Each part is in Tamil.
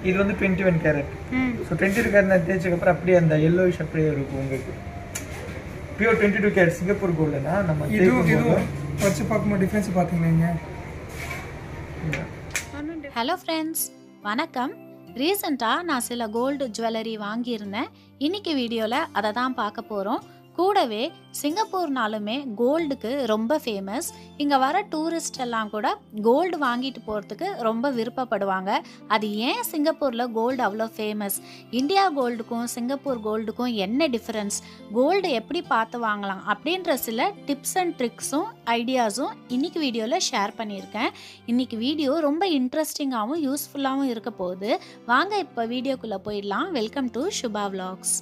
இது வந்து டுவெண்ட்டி ஒன் கேரட் ம் ஸோ டுவெண்ட்டி டூ கேரட் தேய்ச்சதுக்கப்புறம் அப்படியே அந்த எல்லோயிஷ் அப்படியே இருக்கும் உங்களுக்கு pure twenty two carat Singapore கோல்டுனா நம்ம இதுவும் தேய்க்கும் இதுவும் வச்சு பார்க்கும்போது டிஃப்ரென்ஸ் பார்த்தீங்களா ஹலோ ஃப்ரெண்ட்ஸ் வணக்கம் ரீசெண்டாக நான் சில கோல்டு ஜுவல்லரி வாங்கியிருந்தேன் இன்னைக்கு வீடியோவில் அதை தான் பார்க்க போகிறோம் கூடவே சிங்கப்பூர்னாலுமே கோல்டுக்கு ரொம்ப ஃபேமஸ் இங்கே வர டூரிஸ்ட் எல்லாம் கூட கோல்டு வாங்கிட்டு போகிறதுக்கு ரொம்ப விருப்பப்படுவாங்க அது ஏன் சிங்கப்பூரில் கோல்டு அவ்வளோ ஃபேமஸ் இந்தியா கோல்டுக்கும் சிங்கப்பூர் கோல்டுக்கும் என்ன டிஃப்ரென்ஸ் கோல்டு எப்படி பார்த்து வாங்கலாம் அப்படின்ற சில டிப்ஸ் அண்ட் ட்ரிக்ஸும் ஐடியாஸும் இன்னைக்கு வீடியோவில் ஷேர் பண்ணியிருக்கேன் இன்னைக்கு வீடியோ ரொம்ப இன்ட்ரெஸ்டிங்காகவும் யூஸ்ஃபுல்லாகவும் இருக்க போகுது வாங்க இப்போ வீடியோக்குள்ளே போயிடலாம் வெல்கம் டு சுபா vlogs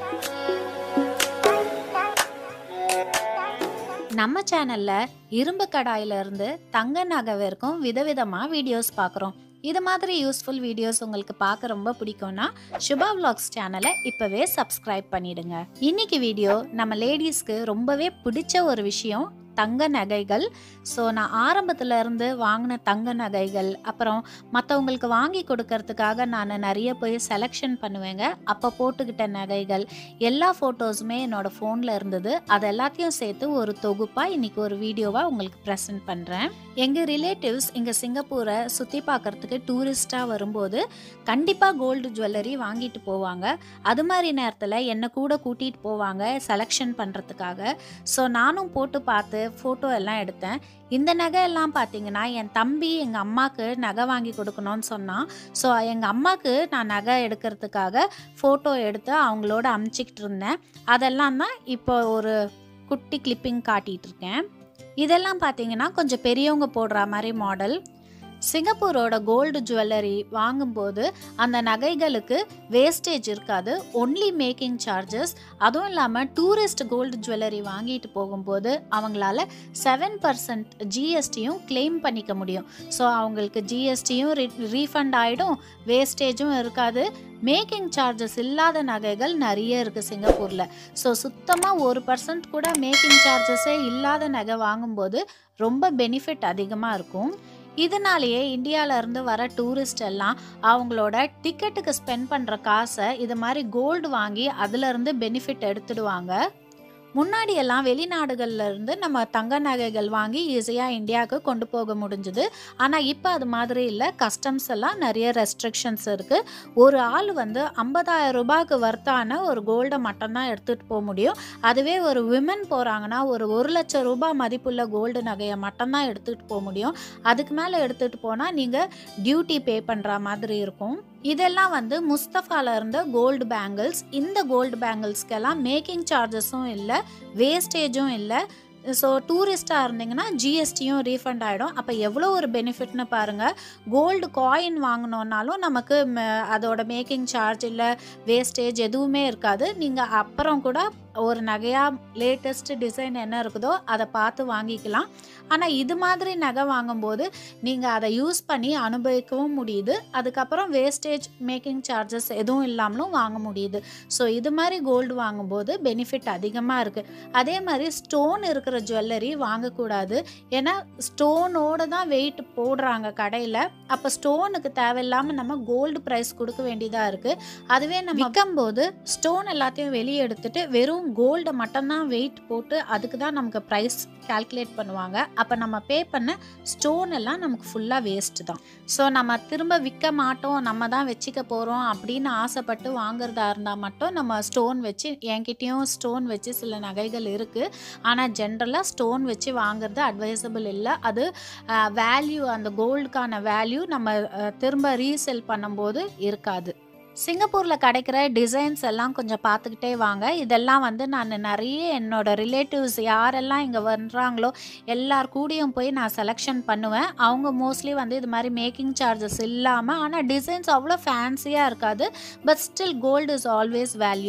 நம்ம சேனலில் இரும்பு கடாயில இருந்து தங்க நகை வரைக்கும் விதவிதமாக வீடியோஸ் பார்க்குறோம் இது மாதிரி யூஸ்ஃபுல் வீடியோஸ் உங்களுக்கு பார்க்க ரொம்ப பிடிக்கும்னா சுபா vlogs சேனலை இப்போவே சப்ஸ்கிரைப் பண்ணிடுங்க இன்னைக்கு வீடியோ நம்ம லேடிஸ்க்கு ரொம்பவே பிடிச்ச ஒரு விஷயம் தங்க நகைகள் ஸோ நான் ஆரம்பத்துல இருந்து வாங்கின தங்க நகைகள் அப்புறம் மற்றவங்களுக்கு வாங்கி கொடுக்கறதுக்காக நான் நிறைய போய் செலெக்ஷன் பண்ணுவேங்க அப்போ போட்டுக்கிட்ட நகைகள் எல்லா ஃபோட்டோஸுமே என்னோட ஃபோனில் இருந்தது அது எல்லாத்தையும் சேர்த்து ஒரு தொகுப்பாக இன்னைக்கு ஒரு வீடியோவாக உங்களுக்கு ப்ரெசென்ட் பண்ணுறேன் எங்கள் ரிலேட்டிவ்ஸ் இங்கே சிங்கப்பூரை சுற்றி பார்க்கறதுக்கு டூரிஸ்ட்டாக வரும்போது கண்டிப்பாக கோல்டு ஜுவல்லரி வாங்கிட்டு போவாங்க அது மாதிரி நேரத்தில் என்னை கூட கூட்டிகிட்டு போவாங்க செலெக்ஷன் பண்ணுறதுக்காக ஸோ நானும் போட்டு பார்த்து ஃபோட்டோ எல்லாம் எடுத்தேன் இந்த நகை எல்லாம் பார்த்தீங்கன்னா என் தம்பி எங்கள் அம்மாவுக்கு நகை வாங்கி கொடுக்கணும்னு சொன்னான் ஸோ எங்கள் அம்மாவுக்கு நான் நகை எடுக்கிறதுக்காக ஃபோட்டோ எடுத்து அவங்களோட அமுச்சிக்கிட்டு இருந்தேன் அதெல்லாம் தான் இப்போ ஒரு குட்டி கிளிப்பிங் காட்டிகிட்டு இருக்கேன் இதெல்லாம் பார்த்தீங்கன்னா கொஞ்சம் பெரியவங்க போடுற மாதிரி மாடல் சிங்கப்பூரோட கோல்டு ஜுவல்லரி வாங்கும்போது அந்த நகைகளுக்கு வேஸ்டேஜ் இருக்காது ஒன்லி மேக்கிங் சார்ஜஸ் அதுவும் இல்லாமல் டூரிஸ்ட் கோல்டு ஜுவல்லரி வாங்கிட்டு போகும்போது அவங்களால செவன் பர்சன்ட் ஜிஎஸ்டியும் கிளைம் பண்ணிக்க முடியும் ஸோ அவங்களுக்கு ஜிஎஸ்டியும் ரீஃபண்ட் ஆகிடும் வேஸ்டேஜும் இருக்காது மேக்கிங் சார்ஜஸ் இல்லாத நகைகள் நிறைய இருக்குது சிங்கப்பூரில் ஸோ சுத்தமாக ஒரு பர்சன்ட் கூட மேக்கிங் சார்ஜஸே இல்லாத நகை வாங்கும்போது ரொம்ப பெனிஃபிட் அதிகமாக இருக்கும் இதனாலேயே இந்தியால இருந்து வர டூரிஸ்ட் எல்லாம் அவங்களோட டிக்கெட்டுக்கு ஸ்பெண்ட் பண்ணுற காசை இது மாதிரி கோல்டு வாங்கி அதுலேருந்து பெனிஃபிட் எடுத்துடுவாங்க முன்னாடி எல்லாம் வெளிநாடுகள்ல இருந்து நம்ம தங்க நகைகள் வாங்கி ஈஸியாக இந்தியாவுக்கு கொண்டு போக முடிஞ்சுது ஆனால் இப்போ அது மாதிரி இல்லை கஸ்டம்ஸ் எல்லாம் நிறைய ரெஸ்ட்ரிக்ஷன்ஸ் இருக்குது ஒரு ஆள் வந்து ஐம்பதாயிரம் ரூபாய்க்கு வர்த்தான ஒரு கோல்டை மட்டும்தான் எடுத்துகிட்டு போக முடியும் அதுவே ஒரு விமன் போகிறாங்கன்னா ஒரு ஒரு லட்சம் ரூபாய் மதிப்புள்ள கோல்டு நகையை மட்டும்தான் எடுத்துகிட்டு போக முடியும் அதுக்கு மேலே எடுத்துகிட்டு போனால் நீங்கள் டியூட்டி பே பண்ணுற மாதிரி இருக்கும் இதெல்லாம் வந்து முஸ்தஃபால இருந்த கோல்டு பேங்கிள்ஸ் இந்த கோல்டு பேங்கிள்ஸ்க்கெல்லாம் மேக்கிங் சார்ஜஸும் இல்லை வேஸ்டேஜும் இல்லை ஸோ டூரிஸ்ட்டாக இருந்தீங்கன்னா ஜிஎஸ்டியும் ரீஃபண்ட் ஆகிடும் அப்போ எவ்வளோ ஒரு பெனிஃபிட்னு பாருங்கள் கோல்டு காயின் வாங்கினோன்னாலும் நமக்கு ம- அதோட மேக்கிங் சார்ஜ் இல்லை வேஸ்டேஜ் எதுவுமே இருக்காது நீங்கள் அப்புறம் கூட ஒரு நகையாக லேட்டஸ்ட் டிசைன் என்ன இருக்குதோ அதை பார்த்து வாங்கிக்கலாம் ஆனால் இது மாதிரி நகை வாங்கும்போது நீங்கள் அதை யூஸ் பண்ணி அனுபவிக்கவும் முடியுது அதுக்கப்புறம் வேஸ்டேஜ் மேக்கிங் சார்ஜஸ் எதுவும் இல்லாமலும் வாங்க முடியுது ஸோ இது மாதிரி கோல்டு வாங்கும்போது பெனிஃபிட் அதிகமாக இருக்குது அதே மாதிரி ஸ்டோன் இருக்கிற ஜுவல்லரி வாங்கக்கூடாது ஏன்னா ஸ்டோனோட தான் வெயிட் போடுறாங்க கடையில் அப்போ ஸ்டோனுக்கு தேவையில்லாமல் நம்ம கோல்டு ப்ரைஸ் கொடுக்க வேண்டியதாக இருக்குது அதுவே நம்ம விற்கும்போது ஸ்டோன் எல்லாத்தையும் வெளியே எடுத்துட்டு வெறும் கோல்டை மட்டும்தான் வெயிட் போட்டு அதுக்கு தான் நமக்கு ப்ரைஸ் கால்குலேட் பண்ணுவாங்க அப்போ நம்ம பே பண்ண ஸ்டோன் எல்லாம் நமக்கு ஃபுல்லாக வேஸ்ட் தான் ஸோ நம்ம திரும்ப விற்க மாட்டோம் நம்ம தான் வச்சுக்க போகிறோம் அப்படின்னு ஆசைப்பட்டு வாங்குறதா இருந்தால் மட்டும் நம்ம ஸ்டோன் வச்சு என்கிட்டயும் ஸ்டோன் வச்சு சில நகைகள் இருக்குது ஆனால் ஜென்ரலாக ஸ்டோன் வச்சு வாங்குறது அட்வைசபிள் இல்லை அது வேல்யூ அந்த கோல்டுக்கான வேல்யூ நம்ம அஹ், திரும்ப ரீசெல் பண்ணும்போது இருக்காது சிங்கப்பூரில் கிடைக்கிற டிசைன்ஸ் எல்லாம் கொஞ்சம் பார்த்துக்கிட்டே வாங்க இதெல்லாம் வந்து நான் நிறைய என்னோட ரிலேட்டிவ்ஸ் யாரெல்லாம் இங்கே வர்றாங்களோ எல்லார் கூடயும் போய் நான் செலெக்ஷன் பண்ணுவேன் அவங்க மோஸ்ட்லி வந்து இது மாதிரி மேக்கிங் சார்ஜஸ் இல்லாமல் ஆனால் டிசைன்ஸ் அவ்வளோ ஃபேன்சியாக இருக்காது but still gold is always valued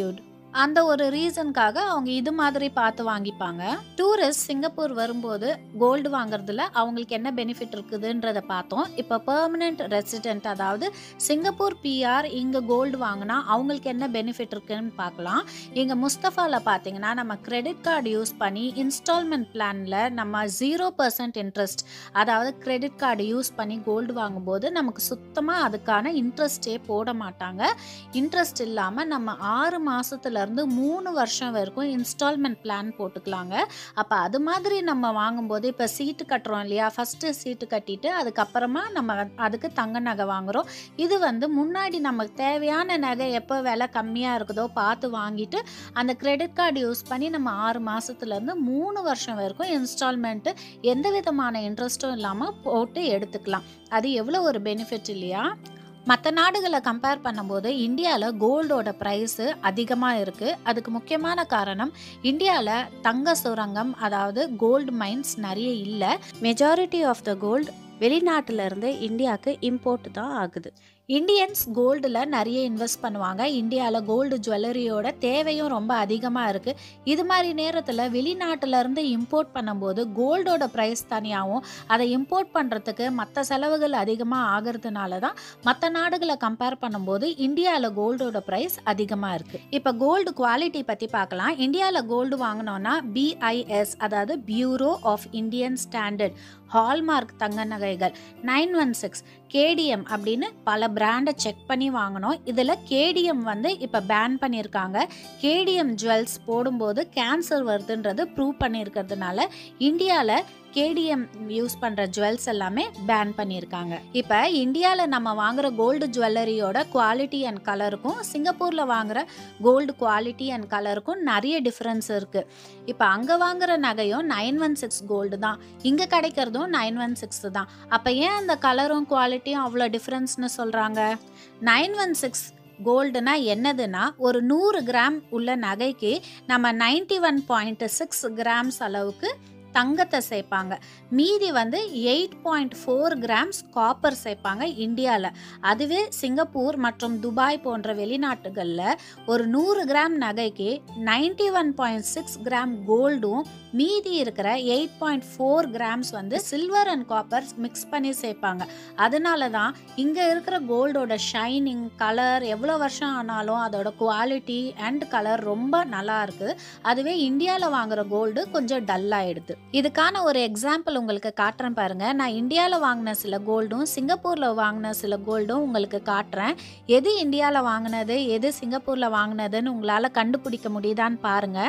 அந்த ஒரு ரீசனுக்காக அவங்க இது மாதிரி பார்த்து வாங்கிப்பாங்க டூரிஸ்ட் சிங்கப்பூர் வரும்போது கோல்டு வாங்குறதுல அவங்களுக்கு என்ன பெனிஃபிட் இருக்குதுன்றத பார்த்தோம் இப்போ பெர்மனெண்ட் ரெசிடென்ட் அதாவது சிங்கப்பூர் பிஆர் இங்கே கோல்டு வாங்கினா அவங்களுக்கு என்ன பெனிஃபிட் இருக்குன்னு பார்க்கலாம் இங்கே முஸ்தஃபாவில் பார்த்தீங்கன்னா நம்ம கிரெடிட் கார்டு யூஸ் பண்ணி இன்ஸ்டால்மெண்ட் பிளானில் நம்ம ஜீரோ பர்சன்ட் இன்ட்ரெஸ்ட் அதாவது கிரெடிட் கார்டு யூஸ் பண்ணி கோல்டு வாங்கும்போது நமக்கு சுத்தமாக அதுக்கான இன்ட்ரெஸ்டே போட மாட்டாங்க இன்ட்ரெஸ்ட் இல்லாமல் நம்ம ஆறு மாதத்துலேருந்து மூணு வருஷம் வரைக்கும் இன்ஸ்டால்மெண்ட் பிளான் போட்டுக்கலாங்க அப்போ அது மாதிரி நம்ம வாங்கும்போது இப்போ சீட்டு கட்டுறோம் இல்லையா ஃபஸ்ட்டு சீட்டு கட்டிட்டு அதுக்கப்புறமா நம்ம அதுக்கு தங்க நகை வாங்குகிறோம் இது வந்து முன்னாடி நமக்கு தேவையான நகை எப்போ விலை கம்மியாக இருக்குதோ பார்த்து வாங்கிட்டு அந்த கிரெடிட் கார்டு யூஸ் பண்ணி நம்ம ஆறு மாதத்துலேருந்து மூணு வருஷம் வரைக்கும் இன்ஸ்டால்மெண்ட்டு எந்த விதமான இன்ட்ரெஸ்ட்டும் இல்லாமல் போட்டு எடுத்துக்கலாம் அது எவ்வளோ ஒரு பெனிஃபிட் இல்லையா மற்ற நாடுகளை கம்பேர் பண்ணும்போது இந்தியாவில் கோல்டோட ப்ரைஸு அதிகமாக இருக்குது அதுக்கு முக்கியமான காரணம் இந்தியாவில் தங்க சுரங்கம் அதாவது கோல்டு மைன்ஸ் நிறைய இல்லை மெஜாரிட்டி ஆஃப் த கோல்டு வெளிநாட்டிலேருந்து இந்தியாவுக்கு இம்போர்ட் தான் ஆகுது இந்தியன்ஸ் கோல்டில் நிறைய இன்வெஸ்ட் பண்ணுவாங்க இந்தியாவில் கோல்டு ஜுவல்லரியோட தேவையும் ரொம்ப அதிகமாக இருக்குது இது மாதிரி நேரத்தில் வெளிநாட்டிலேருந்து இம்போர்ட் பண்ணும்போது கோல்டோட ப்ரைஸ் தனியாகவும் அதை இம்போர்ட் பண்ணுறதுக்கு மற்ற செலவுகள் அதிகமாக ஆகிறதுனால தான் மற்ற நாடுகளை கம்பேர் பண்ணும்போது இந்தியாவில் கோல்டோட ப்ரைஸ் அதிகமாக இருக்குது இப்போ கோல்டு குவாலிட்டி பற்றி பார்க்கலாம் இந்தியாவில் கோல்டு வாங்கினோன்னா பிஐஎஸ் அதாவது bureau of Indian standard hallmark தங்க நகைகள் நைன் ஒன் சிக்ஸ் கேடிஎம் அப்படின்னு பல பிராண்டை செக் பண்ணி வாங்கினோம் இதில் கேடிஎம் வந்து இப்போ பேன் பண்ணியிருக்காங்க கேடிஎம் ஜுவல்ஸ் போடும்போது கேன்சர் வருதுன்றது ப்ரூவ் பண்ணியிருக்கிறதுனால இந்தியாவில் கேடிஎம் யூஸ் பண்ணுற ஜுவல்ஸ் எல்லாமே பேன் பண்ணியிருக்காங்க இப்போ இந்தியாவில் நம்ம வாங்குற கோல்டு ஜுவல்லரியோட குவாலிட்டி அண்ட் கலருக்கும் சிங்கப்பூரில் வாங்குற கோல்டு குவாலிட்டி அண்ட் கலருக்கும் நிறைய டிஃப்ரென்ஸ் இருக்குது இப்போ அங்கே வாங்குற நகையும் நைன் ஒன் சிக்ஸ் கோல்டு தான் இங்கே கிடைக்கிறதும் நைன் ஒன் சிக்ஸ் தான் அப்போ ஏன் அந்த கலரும் குவாலிட்டியும் அவ்வளோ டிஃப்ரென்ஸ்னு சொல்கிறாங்க நைன் ஒன் சிக்ஸ் கோல்டுனா என்னதுன்னா ஒரு நூறு கிராம் உள்ள நகைக்கு நம்ம ninety one point six grams அளவுக்கு தங்கத்தை சேர்ப்பாங்க மீதி வந்து eight point four grams copper சேர்ப்பாங்க இந்தியாவில் அதுவே சிங்கப்பூர் மற்றும் துபாய் போன்ற வெளிநாட்டுகளில் ஒரு நூறு கிராம் நகைக்கு ninety one point six gram கோல்டும் மீதி இருக்கிற எயிட் பாயிண்ட் ஃபோர் கிராம்ஸ் வந்து சில்வர் அண்ட் காப்பர் மிக்ஸ் பண்ணி சேர்ப்பாங்க அதனால தான் இங்கே இருக்கிற கோல்டோட ஷைனிங் கலர் எவ்வளோ வருஷம் ஆனாலும் அதோட குவாலிட்டி அண்ட் கலர் ரொம்ப நல்லா இருக்குது அதுவே இந்தியாவில் வாங்குற கோல்டு கொஞ்சம் டல் ஆயிடுது இதுக்கான ஒரு எக்ஸாம்பிள் உங்களுக்கு காட்டுறேன் பாருங்க நான் இந்தியாவில் வாங்கின சில கோல்டும் சிங்கப்பூரில் வாங்கின சில கோல்டும் உங்களுக்கு காட்டுறேன் எது இந்தியாவில் வாங்கினது எது சிங்கப்பூரில் வாங்கினதுன்னு உங்களால் கண்டுபிடிக்க முடியுதான்னு பாருங்க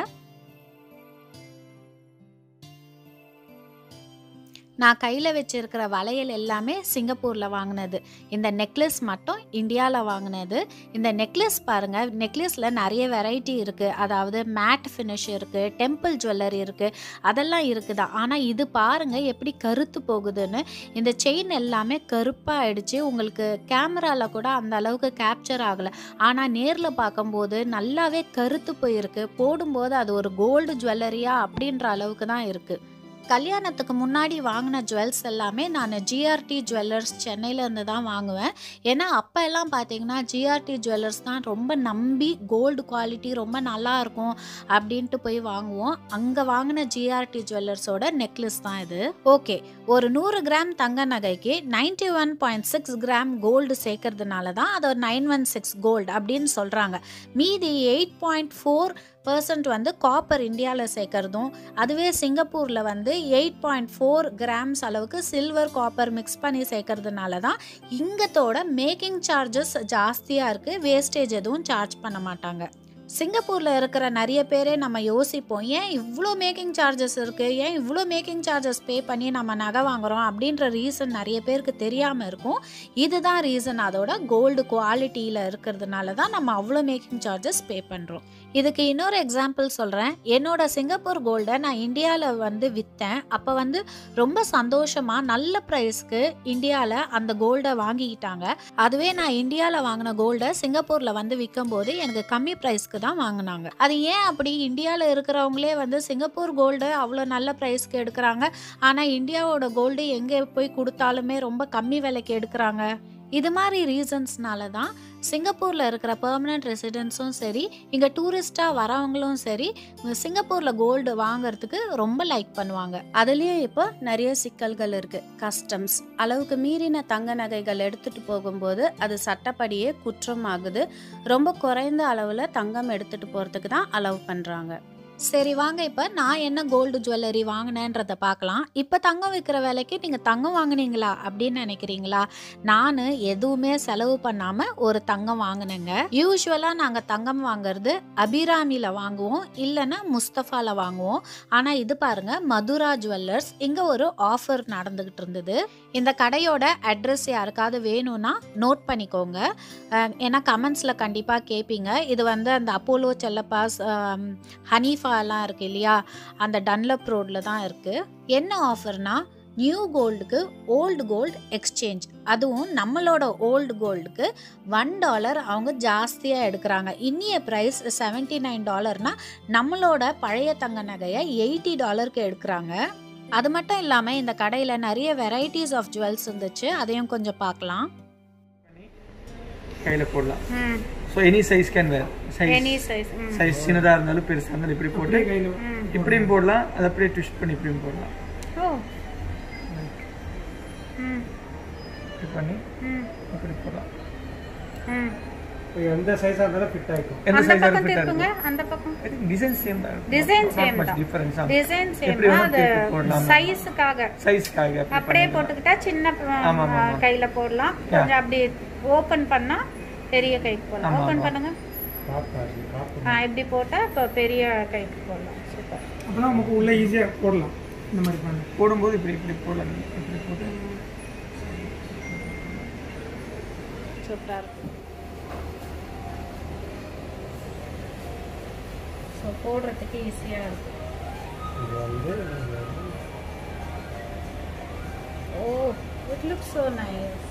நான் கையில் வச்சிருக்கிற வளையல் எல்லாமே சிங்கப்பூரில் வாங்கினது இந்த நெக்லஸ் மட்டும் இந்தியாவில் வாங்கினது இந்த நெக்லஸ் பாருங்கள் நெக்லஸில் நிறைய வெரைட்டி இருக்குது அதாவது மேட் ஃபினிஷ் இருக்குது டெம்பிள் ஜுவல்லரி இருக்குது அதெல்லாம் இருக்குதா ஆனால் இது பாருங்கள் எப்படி கருத்து போகுதுன்னு இந்த செயின் எல்லாமே கருப்பாக ஆயிடுச்சு உங்களுக்கு கேமராவில் கூட அந்த அளவுக்கு கேப்சர் ஆகலை ஆனால் நேரில் பார்க்கும்போது நல்லாவே கருத்து போயிருக்கு போடும்போது அது ஒரு கோல்டு ஜுவல்லரியா அப்படின்ற அளவுக்கு தான் இருக்குது கல்யாணத்துக்கு முன்னாடி வாங்கின ஜுவல்ஸ் எல்லாமே நான் ஜிஆர்டி ஜுவல்லர்ஸ் சென்னையிலேருந்து தான் வாங்குவேன் ஏன்னா அப்போ எல்லாம் பார்த்தீங்கன்னா ஜிஆர்டி ஜுவல்லர்ஸ் தான் ரொம்ப நம்பி கோல்டு குவாலிட்டி ரொம்ப நல்லா இருக்கும் அப்படின்ட்டு போய் வாங்குவோம் அங்கே வாங்கின ஜிஆர்டி ஜுவல்லர்ஸோட நெக்லஸ் தான் இது ஓகே ஒரு நூறு கிராம் தங்க நகைக்கு ninety one point six gram gold சேர்க்கறதுனால தான் அது ஒரு நைன் ஒன் சிக்ஸ் கோல்டு அப்படின்னு சொல்கிறாங்க மீதி எயிட் பாயிண்ட் ஃபோர் பர்சன்ட் வந்து காப்பர் இந்தியாவில் சேர்க்கறதும் அதுவே சிங்கப்பூரில் வந்து எயிட் பாயிண்ட் ஃபோர் கிராம்ஸ் அளவுக்கு சில்வர் காப்பர் மிக்ஸ் பண்ணி சேர்க்கறதுனால தான் இங்கத்தோட மேக்கிங் சார்ஜஸ் ஜாஸ்தியாக இருக்குது வேஸ்டேஜ் எதுவும் சார்ஜ் பண்ண மாட்டாங்க சிங்கப்பூரில் இருக்கிற நிறைய பேரே நம்ம யோசிப்போம் ஏன் இவ்வளோ மேக்கிங் சார்ஜஸ் இருக்குது ஏன் இவ்வளோ மேக்கிங் சார்ஜஸ் பே பண்ணி நம்ம நகை வாங்குகிறோம் அப்படின்ற ரீசன் நிறைய பேருக்கு தெரியாமல் இருக்கும் இதுதான் ரீசன் அதோட கோல்டு குவாலிட்டியில் இருக்கிறதுனால தான் நம்ம அவ்வளோ மேக்கிங் சார்ஜஸ் பே பண்ணுறோம் இதுக்கு இன்னொரு எக்ஸாம்பிள் சொல்கிறேன் என்னோட சிங்கப்பூர் கோல்டை நான் இந்தியாவில் வந்து விற்றேன் அப்போ வந்து ரொம்ப சந்தோஷமாக நல்ல ப்ரைஸ்க்கு இந்தியாவில் அந்த கோல்டை வாங்கிக்கிட்டாங்க அதுவே நான் இந்தியாவில் வாங்கின கோல்டை சிங்கப்பூரில் வந்து விற்கும்போது எனக்கு கம்மி ப்ரைஸ்க்கு தான் வாங்கினாங்க அது ஏன் அப்படி இந்தியாவில் இருக்கிறவங்களே வந்து சிங்கப்பூர் கோல்டு அவ்வளோ நல்ல ப்ரைஸ்க்கு எடுக்கிறாங்க ஆனால் இந்தியாவோட கோல்டு எங்கே போய் கொடுத்தாலுமே ரொம்ப கம்மி விலைக்கு எடுக்கிறாங்க இது மாதிரி ரீசன்ஸ்னால தான் சிங்கப்பூரில் இருக்கிற பெர்மனன்ட் ரெசிடென்ட்ஸும் சரி இங்கே டூரிஸ்ட்டாக வரவங்களும் சரி சிங்கப்பூரில் கோல்டு வாங்குறதுக்கு ரொம்ப லைக் பண்ணுவாங்க அதுலேயும் இப்போ நிறைய சிக்கல்கள் இருக்குது கஸ்டம்ஸ் அளவுக்கு மீறின தங்க நகைகள் எடுத்துகிட்டு போகும்போது அது சட்டப்படியே குற்றம் ஆகுது ரொம்ப குறைந்த அளவில் தங்கம் எடுத்துகிட்டு போகிறதுக்கு தான் அலோவ் பண்ணுறாங்க சரி வாங்க இப்போ நான் என்ன கோல்டு ஜுவல்லரி வாங்கினேன்றதை பார்க்கலாம் இப்போ தங்கம் விற்கிற விலைக்கு நீங்கள் தங்கம் வாங்குனீங்களா அப்படின்னு நினைக்கிறீங்களா நான் எதுவுமே செலவு பண்ணாமல் ஒரு தங்கம் வாங்கினேங்க யூஸ்வலாக நாங்கள் தங்கம் வாங்குறது அபிராமியில் வாங்குவோம் இல்லைன்னா முஸ்தஃபாவில் வாங்குவோம் ஆனால் இது பாருங்க மதுரா ஜுவல்லர்ஸ் இங்கே ஒரு ஆஃபர் நடந்துக்கிட்டு இருந்தது இந்த கடையோட அட்ரஸ் யாருக்காவது வேணும்னா நோட் பண்ணிக்கோங்க அஹ், ஏன்னா கமெண்ட்ஸில் கண்டிப்பாக கேட்பீங்க இது வந்து அந்த அப்போலோ செல்லப்பாஸ் ஆம், ஹனீஃபாலாம் இருக்கு இல்லையா அந்த டன்லப் ரோடில் தான் இருக்குது என்ன ஆஃபர்னா நியூ கோல்டுக்கு ஓல்டு கோல்டு எக்ஸ்சேஞ்ச் அதுவும் நம்மளோட ஓல்டு கோல்டுக்கு ஒன் டாலர் அவங்க ஜாஸ்தியாக எடுக்கிறாங்க இன்னிய ப்ரைஸ் செவன்ட்டி நைன் டாலர்னா நம்மளோட பழைய தங்க நகையை எயிட்டி டாலருக்கு எடுக்கிறாங்க அது மட்டும் இல்லாமல் இந்த கடையில் நிறைய வெரைட்டிஸ் ஆஃப் ஜுவல்ஸ் இருந்துச்சு அதையும் கொஞ்சம் பார்க்கலாம் கையில் போடலாம் so any size can wear any size size size சின்னதாக இருந்தாலும் பெருசாக இருந்தாலும் இப்படி போட்டு கையில் இப்படியும் போடலாம் அதை அப்படியே ட்விஸ்ட் பண்ணி இப்படியும் போடலாம் ஓ ம் இப்படி பண்ணி ம் இப்படி போடலாம் ம் இப்போ எந்த சைஸாக இருந்தாலும் ஃபிட் ஆகிக்கும் எந்த அந்த சைஸாக பக்கம் ஃபிட்டாக திருப்புங்க இருக்கும் அந்த பக்கம் ஐ திங்க் டிசைன் சேம் தான் Design same தான். டிஃபரன்ஸ் டிசைன் சேம் எப்படி வேணா அது திருப்பி போடலாம். சைஸுக்காக சைஸ்க்காக அப்படியே போட்டுக்கிட்டா சின்ன ஆமா, ஆமா, ஆமா. கையில போடலாம் கொஞ்சம் அப்படி ஓபன் பண்ணா பெரிய கைக்கு போடலாம் ஆமா, ஓபன் ஆமா. பண்ணுங்க ஆ இப்படி போட்டா இப்போ பெரிய கைக்கு போடலாம் சூப்பர் அப்போனா நமக்கு உள்ளே ஈஸியாக போடலாம் இந்த மாதிரி பண்ணி போடும்போது இப்படி இப்படி போடலாம் இப்படி போட்டு சூப்பராக இருக்கும் ஸோ போடுறதுக்கு ஈஸியாக இருக்கும் oh it look so nice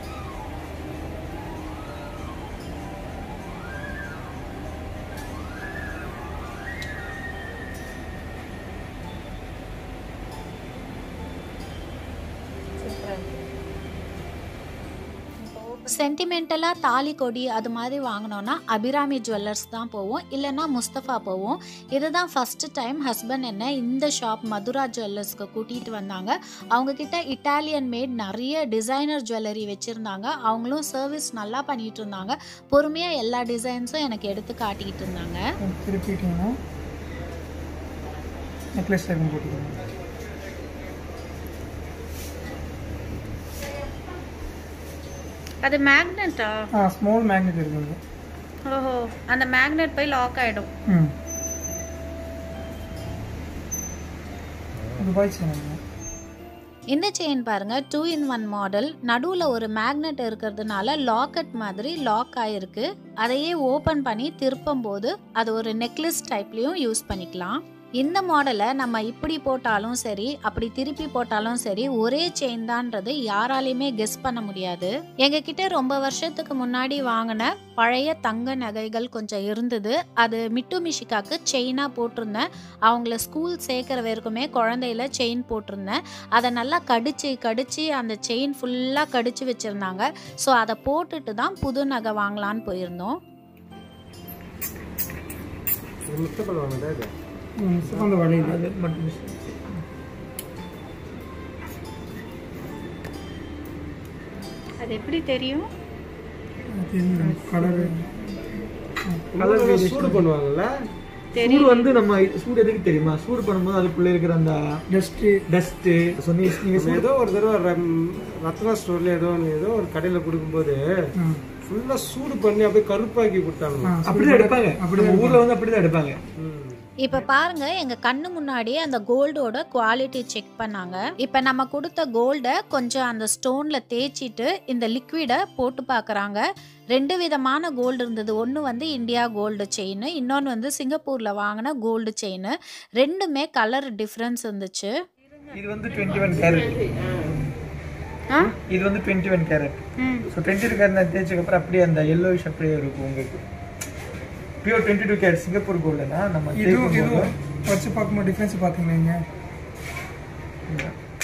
சென்டிமெண்டலாக தாலி கொடி அது மாதிரி வாங்கினோன்னா அபிராமி ஜுவல்லர்ஸ் தான் போவோம் இல்லைன்னா முஸ்தஃபா போவோம் இதுதான் ஃபஸ்ட்டு டைம் ஹஸ்பண்ட் என்ன இந்த ஷாப் மதுரா ஜுவல்லர்ஸ்க்கு கூட்டிகிட்டு வந்தாங்க அவங்கக்கிட்ட இட்டாலியன் மேட் நிறைய டிசைனர் ஜுவல்லரி வச்சுருந்தாங்க அவங்களும் சர்வீஸ் நல்லா பண்ணிகிட்டு இருந்தாங்க பொறுமையாக எல்லா டிசைன்ஸும் எனக்கு எடுத்து காட்டிக்கிட்டு இருந்தாங்க திருப்பிட்டீங்கன்னா நெக்லஸ் டைப்பும் போட்டுக்கோங்க அது மேக்னெட்டா ஆ ஸ்மால் மேக்னெட் இருக்குங்க ஓஹோ அந்த மேக்னெட் போய் லாக் ஆயிடும் ம் துபாய் சேனல் இந்த செயின் பாருங்க டூ இன் ஒன் மாடல் நடுவில் ஒரு மேக்னெட் இருக்கிறதுனால லாக்கெட் மாதிரி லாக் ஆயிருக்கு அதையே ஓப்பன் பண்ணி திருப்பும் போது அது ஒரு நெக்லஸ் டைப்லேயும் யூஸ் பண்ணிக்கலாம் இந்த மாடலை நம்ம இப்படி போட்டாலும் சரி அப்படி திருப்பி போட்டாலும் சரி ஒரே செயின் தான்றது யாராலையுமே கெஸ் பண்ண முடியாது எங்ககிட்ட ரொம்ப வருஷத்துக்கு முன்னாடி வாங்கின பழைய தங்க நகைகள் கொஞ்சம் இருந்தது அது மிட்டு மிஷிகாக்கு செயினாக போட்டிருந்தேன் அவங்கள ஸ்கூல் சேர்க்குற வரைக்குமே குழந்தையில செயின் போட்டிருந்தேன் அதை நல்லா கடிச்சு கடிச்சு அந்த செயின் ஃபுல்லாக கடிச்சு வச்சுருந்தாங்க ஸோ அதை போட்டுட்டு தான் புது நகை வாங்கலான்னு போயிருந்தோம் ம் அந்த வளையுது அது மட்டும் அது எப்படி தெரியும் தெரியும் கலரு கலர் சூடு பண்ணுவாங்கல்ல சூடு வந்து நம்ம சூடு எதுக்கு தெரியுமா சூடு பண்ணும்போது அதுக்குள்ள இருக்கிற அந்த டஸ்ட்டு டஸ்ட் சொன்னீங்க நீங்க சூடு ஏதோ ஒரு தடவை ரம்- ரத்னா ஸ்டோர்ல ஏதோ ஒன்று ஏதோ ஒரு கடையில கொடுக்கும்போது ம் ஃபுல்லா சூடு பண்ணி அப்படியே கருப்பாக்கி கொடுத்தாங்க ஆ, அப்படிதான் எடுப்பாங்க நம்ம ஊர்ல வந்து அப்படிதான் எடுப்பாங்க இப்போ பாருங்க எங்க கண்ணு முன்னாடியே அந்த கோல்டோட குவாலிட்டி செக் பண்ணாங்க இப்போ நம்ம கொடுத்த கோல்டை கொஞ்சம் அந்த ஸ்டோன்ல தேய்ச்சிட்டு இந்த லிக்விடை போட்டு பார்க்கறாங்க ரெண்டு விதமான கோல்டு இருந்தது ஒன்று வந்து இந்தியா கோல்டு செயின் இன்னொன்று வந்து சிங்கப்பூர்ல வாங்கின கோல்டு செயின் ரெண்டுமே கலர் டிஃப்ரென்ஸ் இருந்துச்சு இது வந்து டுவெண்ட்டி ஒன் கேரட் ஆ இது வந்து டுவெண்ட்டி ஒன் கேரட் ம் ஸோ டுவெண்ட்டி டூ கேரட் தேய்ச்சதுக்கு அப்புறம் அப்படியே அந்த எல்லோயிஷ் அப்படியே இருக்கும் உங்களுக்கு pure twenty two carat Singapore கோல்டுனா நம்ம இதுவும் தேய்க்கும் போது இதுவும் வச்சு பார்க்கும்போது டிஃப்ரென்ஸ் பார்த்தீங்களா ஒன்றும்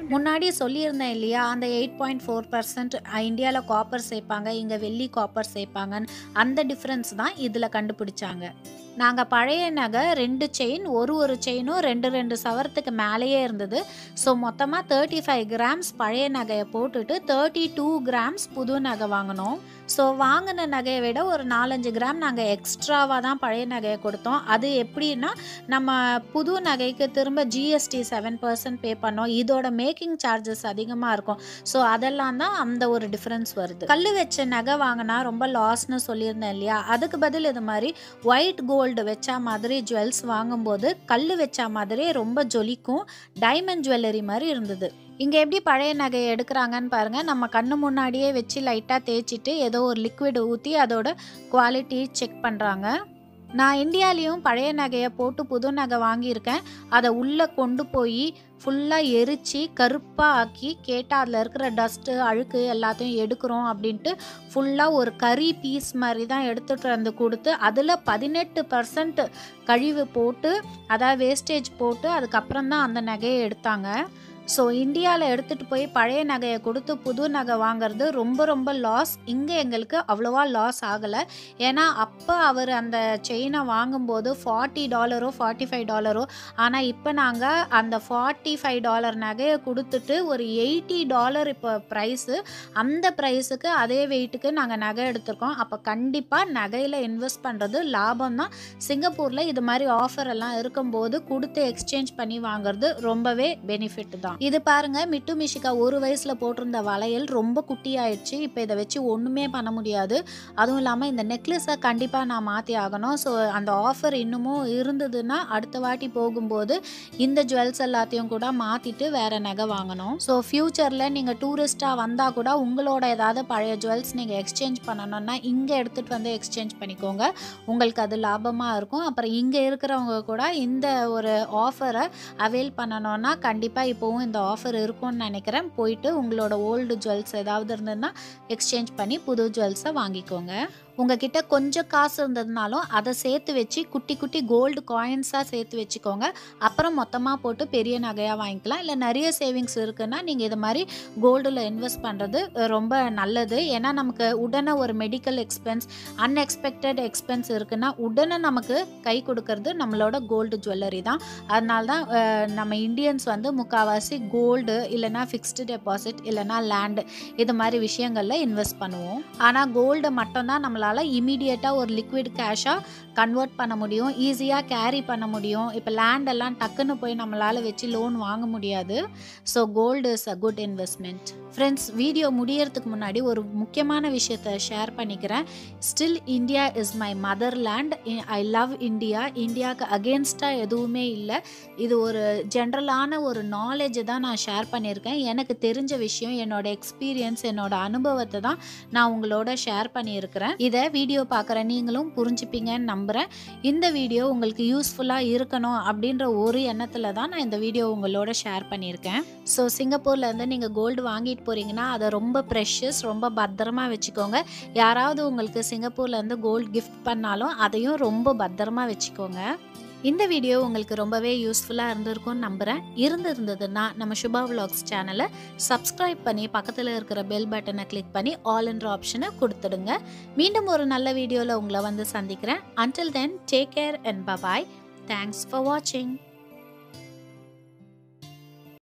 முன்னாடி சொல்லியிருந்தேன் இல்லையா அந்த எயிட் பாயிண்ட் ஃபோர் பர்சன்ட் இந்தியாவில் காப்பர் சேர்ப்பாங்க இங்கே வெள்ளி காப்பர் சேர்ப்பாங்கன்னு அந்த டிஃப்ரென்ஸ் தான் இதில் கண்டுபிடிச்சாங்க நாங்கள் பழைய நகை ரெண்டு செயின் ஒரு ஒரு செயினும் ரெண்டு ரெண்டு சவரத்துக்கு மேலேயே இருந்தது ஸோ மொத்தமாக தேர்ட்டி ஃபைவ் கிராம்ஸ் பழைய நகையை போட்டுட்டு தேர்ட்டி டூ கிராம்ஸ் புது நகை வாங்கினோம் ஸோ வாங்கின நகையை விட ஒரு நாலஞ்சு கிராம் நாங்கள் எக்ஸ்ட்ராவாக தான் பழைய நகையை கொடுத்தோம் அது எப்படின்னா நம்ம புது நகைக்கு திரும்ப ஜிஎஸ்டி செவன் பர்சன்ட் பே பண்ணோம் இதோட மேக்கிங் சார்ஜஸ் அதிகமாக இருக்கும் ஸோ அதெல்லாம் தான் அந்த ஒரு டிஃப்ரென்ஸ் வருது கல் வச்ச நகை வாங்கினா ரொம்ப லாஸ்னு சொல்லியிருந்தேன் இல்லையா அதுக்கு பதில் இது மாதிரி ஒயிட் கோல்டு வச்சா மாதிரி ஜுவல்ஸ் வாங்கும்போது கல் வச்சா மாதிரி ரொம்ப ஜொலிக்கும் டைமண்ட் ஜுவல்லரி மாதிரி இருந்தது இங்கே எப்படி பழைய நகையை எடுக்கிறாங்கன்னு பாருங்கள் நம்ம கண்ணு முன்னாடியே வச்சு லைட்டாக தேய்ச்சிட்டு ஏதோ ஒரு லிக்விட் ஊற்றி அதோட குவாலிட்டி செக் பண்ணுறாங்க நான் இந்தியாலேயும் பழைய நகையை போட்டு புது நகை வாங்கியிருக்கேன் அதை உள்ளே கொண்டு போய் ஃபுல்லாக எரித்து கருப்பாக ஆக்கி கேட்டால் அதில் இருக்கிற டஸ்ட்டு அழுக்கு எல்லாத்தையும் எடுக்கிறோம் அப்படின்ட்டு ஃபுல்லாக ஒரு கறி பீஸ் மாதிரி தான் எடுத்துகிட்டு வந்து கொடுத்து அதில் பதினெட்டு பர்சன்ட் கழிவு போட்டு அதாவது வேஸ்டேஜ் போட்டு அதுக்கப்புறம் தான் அந்த நகையை எடுத்தாங்க ஸோ இந்தியாவில் எடுத்துகிட்டு போய் பழைய நகையை கொடுத்து புது நகை வாங்குறது ரொம்ப ரொம்ப லாஸ் இங்கே எங்களுக்கு அவ்வளோவா லாஸ் ஆகலை ஏன்னா அப்போ அவர் அந்த செயினை வாங்கும்போது ஃபார்ட்டி டாலரோ ஃபார்ட்டி ஃபைவ் டாலரோ ஆனால் இப்போ நாங்கள் அந்த ஃபார்ட்டி ஃபைவ் டாலர் நகையை கொடுத்துட்டு ஒரு எயிட்டி டாலர் இப்போ ப்ரைஸு அந்த ப்ரைஸுக்கு அதே வெயிட்டுக்கு நாங்கள் நகை எடுத்திருக்கோம் அப்போ கண்டிப்பாக நகையில் இன்வெஸ்ட் பண்ணுறது லாபம் தான் சிங்கப்பூரில் இது மாதிரி ஆஃபர் எல்லாம் இருக்கும்போது கொடுத்து எக்ஸ்சேஞ்ச் பண்ணி வாங்குறது ரொம்பவே பெனிஃபிட் தான் இது பாருங்க மிட்டு மிஷிகா ஒரு வயசுல போட்டிருந்த வளையல் ரொம்ப குட்டி ஆயிடுச்சு இப்போ இதை வச்சு ஒன்றுமே பண்ண முடியாது அதுவும் இல்லாமல் இந்த நெக்லஸை கண்டிப்பாக நான் மாற்றி ஆகணும் ஸோ அந்த ஆஃபர் இன்னமும் இருந்ததுன்னா அடுத்த வாட்டி போகும்போது இந்த ஜுவல்ஸ் எல்லாத்தையும் கூட மாற்றிட்டு வேற நகை வாங்கணும் ஸோ ஃப்யூச்சரில் நீங்கள் டூரிஸ்ட்டாக வந்தால் கூட உங்களோட ஏதாவது பழைய ஜுவல்ஸ் நீங்கள் எக்ஸ்சேஞ்ச் பண்ணணும்னா இங்கே எடுத்துகிட்டு வந்து எக்ஸ்சேஞ்ச் பண்ணிக்கோங்க உங்களுக்கு அது லாபமாக இருக்கும் அப்புறம் இங்கே இருக்கிறவங்க கூட இந்த ஒரு ஆஃபரை அவைல் பண்ணணும்னா கண்டிப்பாக இப்போவும் இந்த ஆஃபர் இருக்கும்னு நினைக்கிறேன் போயிட்டு உங்களோட ஓல்டு ஜுவல்ஸ் ஏதாவது இருந்ததுன்னா எக்ஸ்சேஞ்ச் பண்ணி புது ஜுவல்ஸை வாங்கிக்கோங்க உங்ககிட்ட கொஞ்சம் காசு இருந்ததுனாலும் அதை சேர்த்து வச்சு குட்டி குட்டி கோல்டு காயின்ஸாக சேர்த்து வச்சுக்கோங்க அப்புறம் மொத்தமாக போட்டு பெரிய நகையாக வாங்கிக்கலாம் இல்லை நிறைய சேவிங்ஸ் இருக்குன்னா நீங்கள் இது மாதிரி கோல்டில் இன்வெஸ்ட் பண்ணுறது ரொம்ப நல்லது ஏன்னா நமக்கு உடனே ஒரு மெடிக்கல் எக்ஸ்பென்ஸ் அன்எக்ஸ்பெக்டட் எக்ஸ்பென்ஸ் இருக்குன்னா உடனே நமக்கு கை கொடுக்கறது நம்மளோட கோல்டு ஜுவல்லரி தான் அதனால தான் அஹ், நம்ம இந்தியன்ஸ் வந்து முக்கால்வாசி கோல்டு இல்லைனா ஃபிக்ஸ்டு டெபாசிட் இல்லைனா லேண்டு இது மாதிரி விஷயங்களில் இன்வெஸ்ட் பண்ணுவோம் ஆனால் கோல்டு மட்டும்தான் நம்மளால் இமீடியட்டாக ஒரு லிக்விட் கேஷாக கன்வெர்ட் பண்ண முடியும் ஈஸியாக கேரி பண்ண முடியும் இப்போ லேண்ட் எல்லாம் டக்குன்னு போய் நம்மளால் வச்சு லோன் வாங்க முடியாது so gold is a good investment friends video முடியறதுக்கு முன்னாடி ஒரு முக்கியமான விஷயத்தை ஷேர் பண்ணிக்கிறேன் still India is my mother land I love India இந்தியாவுக்கு அகேன்ஸ்டாக எதுவுமே இல்லை இது ஒரு ஜென்ரலான ஒரு நாலேஜை தான் நான் ஷேர் பண்ணியிருக்கேன் எனக்கு தெரிஞ்ச விஷயம் என்னோட எக்ஸ்பீரியன்ஸ் என்னோட அனுபவத்தை தான் நான் உங்களோட ஷேர் பண்ணியிருக்கிறேன் இதை வீடியோ பார்க்குற நீங்களும் புரிஞ்சுப்பீங்கன்னு நம்புகிறேன் இந்த வீடியோ உங்களுக்கு யூஸ்ஃபுல்லாக இருக்கணும் அப்படின்ற ஒரு எண்ணத்தில் தான் நான் இந்த வீடியோ உங்களோட ஷேர் பண்ணியிருக்கேன் ஸோ சிங்கப்பூர்லேருந்து நீங்கள் கோல்டு வாங்கிட்டு போகிறீங்கன்னா அதை ரொம்ப ப்ரெஷஸ் ரொம்ப பத்திரமா வச்சுக்கோங்க யாராவது உங்களுக்கு சிங்கப்பூர்லேருந்து கோல்டு கிஃப்ட் பண்ணாலும் அதையும் ரொம்ப பத்திரமா வச்சுக்கோங்க இந்த வீடியோ உங்களுக்கு ரொம்பவே யூஸ்ஃபுல்லாக இருந்திருக்கும்னு நம்புகிறேன் இருந்திருந்ததுன்னா நம்ம சுபா vlogs சேனலை சப்ஸ்கிரைப் பண்ணி பக்கத்தில் இருக்கிற பெல் பட்டனை கிளிக் பண்ணி ஆல் என்ற ஆப்ஷனை கொடுத்துடுங்க மீண்டும் ஒரு நல்ல வீடியோவில் உங்களை வந்து சந்திக்கிறேன் until then take care and bye thanks for வாட்சிங்